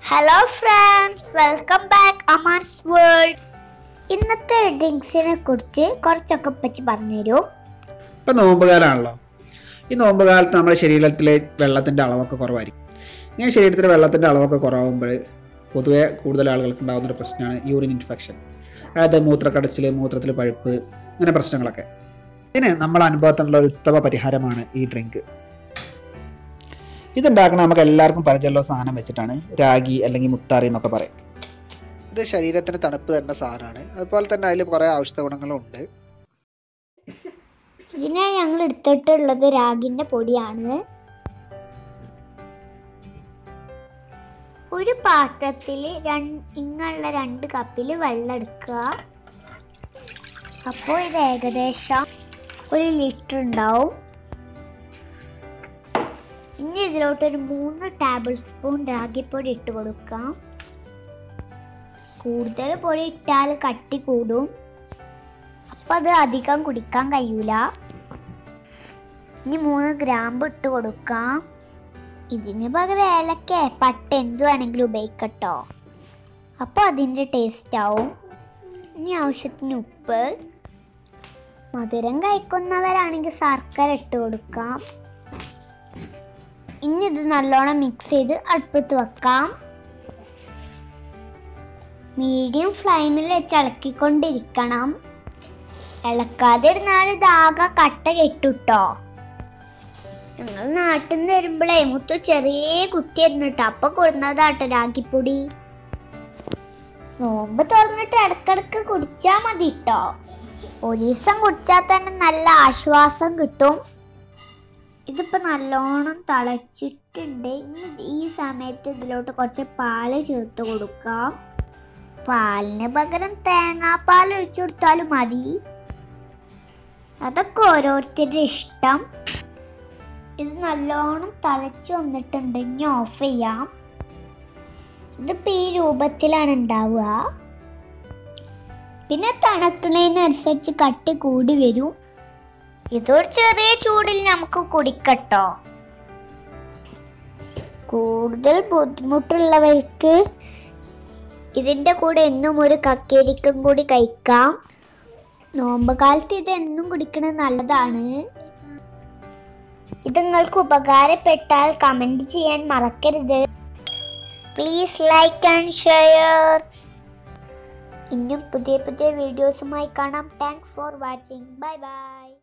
hello friends welcome back Amar's world ഇന്നത്തെ ഡ്രിങ്ക്സിനെ കുറിച്ച് കുറച്ചൊക്കെ പറ്റി പറഞ്ഞുതരൂ ഇപ്പം നോമ്പുകാലമാണല്ലോ ഈ നോമ്പ് കാലത്ത് നമ്മുടെ ശരീരത്തിലെ വെള്ളത്തിൻ്റെ അളവൊക്കെ കുറവായിരിക്കും ഇങ്ങനെ ശരീരത്തിലെ വെള്ളത്തിൻ്റെ അളവൊക്കെ കുറവാകുമ്പോൾ പൊതുവെ കൂടുതൽ ആളുകൾക്ക് ഉണ്ടാകുന്ന ഒരു പ്രശ്നമാണ് യൂറിൻ ഇൻഫെക്ഷൻ അതായത് മൂത്രക്കടച്ചിൽ മൂത്രത്തിൽ പഴുപ്പ് അങ്ങനെ പ്രശ്നങ്ങളൊക്കെ ഇതിന് നമ്മുടെ അനുഭവത്തിനുള്ള ഒരു ഉത്തമ പരിഹാരമാണ് ഈ ഡ്രിങ്ക് ഇതുണ്ടാക്കുന്ന നമുക്ക് എല്ലാവർക്കും പരിചയമുള്ള സാധനം വെച്ചിട്ടാണ് രാഗി അല്ലെങ്കിൽ മുത്താറി എന്നൊക്കെ പറയും ഇത് ശരീരത്തിന് തണുപ്പ് തരുന്ന സാധനമാണ് അതുപോലെ തന്നെ അതിൽ കുറേ ഔഷധ ഗുണങ്ങളും ഉണ്ട് ഇതിനായി ഞങ്ങൾ എടുത്തിട്ടുള്ളത് രാഗിന്റെ പൊടിയാണ് ഒരു പാത്രത്തിൽ ഇങ്ങുള്ള രണ്ട് കപ്പിൽ വെള്ളം എടുക്കുക അപ്പോൾ ഇത് ഏകദേശം ഒരു ലിറ്റർ ഉണ്ടാവും ഇനി ഇതിലോട്ട് ഒരു മൂന്ന് ടേബിൾ സ്പൂൺ രാഗിപ്പൊടി ഇട്ട് കൊടുക്കാം കൂടുതൽ പൊടി ഇട്ടാൽ കട്ടി കൂടും അപ്പൊ അത് അധികം കുടിക്കാൻ കഴിയൂല ഇനി മൂന്ന് ഗ്രാമ്പ് ഇട്ട് കൊടുക്കാം ഇതിന് പകരം ഏലക്ക പട്ട എന്ത് വേണമെങ്കിലും ഉപയോഗിക്കട്ടോ അപ്പൊ അതിന്റെ ടേസ്റ്റ് ആവും ഇനി ആവശ്യത്തിന് ഉപ്പ് മധുരം കഴിക്കുന്നവരാണെങ്കിൽ ശർക്കര ഇട്ട് കൊടുക്കാം ഇനി ഇത് നല്ലോണം മിക്സ് ചെയ്ത് അടുപ്പത്ത് വെക്കാം മീഡിയം ഫ്ലെയിമിൽ വെച്ച് ഇളക്കിക്കൊണ്ടിരിക്കണം ഇളക്കാതെ ഇരുന്നാൽ ഇതാകെ കട്ട കെട്ടുട്ടോ ഞങ്ങൾ നാട്ടിൽ നിന്ന് വരുമ്പോഴേ മുത്തു ചെറിയ കുട്ടിയായിരുന്നു കേട്ടോ അപ്പൊ കൊടുന്നതാട്ടോ രാഗിപ്പൊടി നോമ്പ് തുറന്നിട്ട് ഇടക്കിടക്ക് കുടിച്ചാ മതി കേട്ടോ ഒരു ദിവസം കുടിച്ചാൽ തന്നെ നല്ല ആശ്വാസം കിട്ടും ഇതിപ്പോ നല്ലോണം തിളച്ചിട്ടുണ്ട് ഇനി ഈ സമയത്ത് ഇതിലോട്ട് കുറച്ച് പാല് ചേർത്ത് കൊടുക്കാം പാലിന് പകരം തേങ്ങാപ്പാൽ ഒഴിച്ചു കൊടുത്താലും മതി അതൊക്കെ ഓരോരുത്തരുടെ ഇഷ്ടം ഇത് നല്ലോണം തിളച്ച് വന്നിട്ടുണ്ട് ഇനി ഓഫ് ചെയ്യാം ഇതിപ്പോ ഈ രൂപത്തിലാണ് ഉണ്ടാവുക പിന്നെ തണുക്കുന്നതിനനുസരിച്ച് കട്ടി കൂടി വരും ഇതൊരു ചെറിയ ചൂടിൽ നമുക്ക് കുടിക്കട്ടോ കൂടുതൽ ബുദ്ധിമുട്ടുള്ളവർക്ക് ഇതിന്റെ കൂടെ എന്നും ഒരു കക്കേരിക്കും കൂടി കഴിക്കാം നോമ്പ് കാലത്ത് ഇത് എന്നും കുടിക്കുന്നത് നല്ലതാണ് ഇത് നിങ്ങൾക്ക് ഉപകാരപ്പെട്ടാൽ കമന്റ് ചെയ്യാൻ മറക്കരുത് പ്ലീസ് ലൈക്ക് ആൻഡ് ഷെയർ ഇനിയും പുതിയ പുതിയ വീഡിയോസുമായി കാണാം thanks for watching bye by